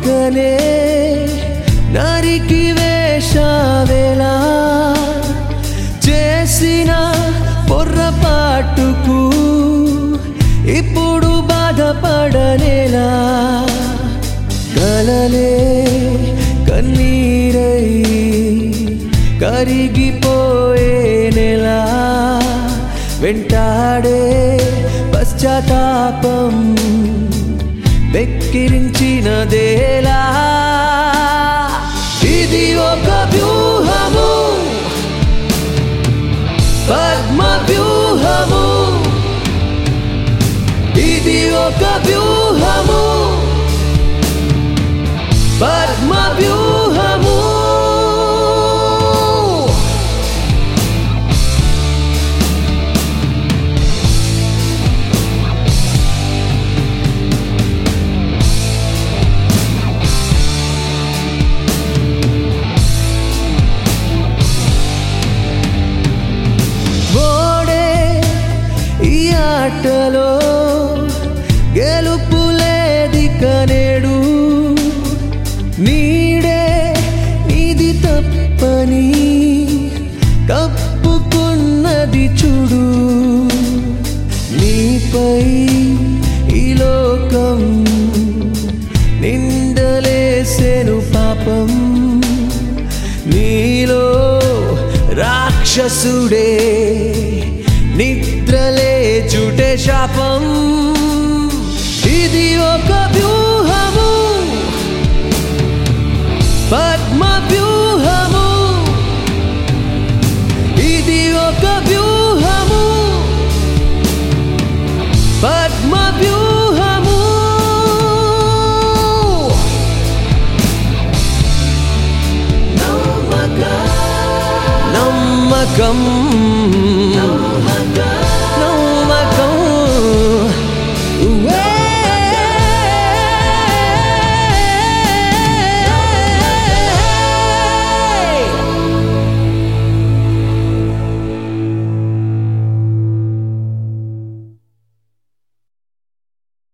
పక్కనే నరికి వేషావేలా చేసిన పొర్రపాటుకు ఇప్పుడు బాధపడనేలా కలలే కన్నీరై కరిగిపోయే నెలా వెంటాడే పశ్చాత్తాపం వెక్కిరించినదేలా ఇది ఒక వ్యూహము పద్మ వ్యూహము ఇది ఒక వ్యూహము పద్మ వ్యూహము ఓడే ఈ ఆటలో గెలుపులేది కనేడు నీడే ఇది తప్పని కప్పుకున్నది చూడు నీపై ఈ లోకం నిందలేసెను పాపం నీలో రాక్షసుడే నిద్రలే చుటే శాపం ఇది ఒక వ్యూహము పద్మ వ్యూహము ఇది ఒక వ్యూహము పద్మ వ్యూహము నమ్మకం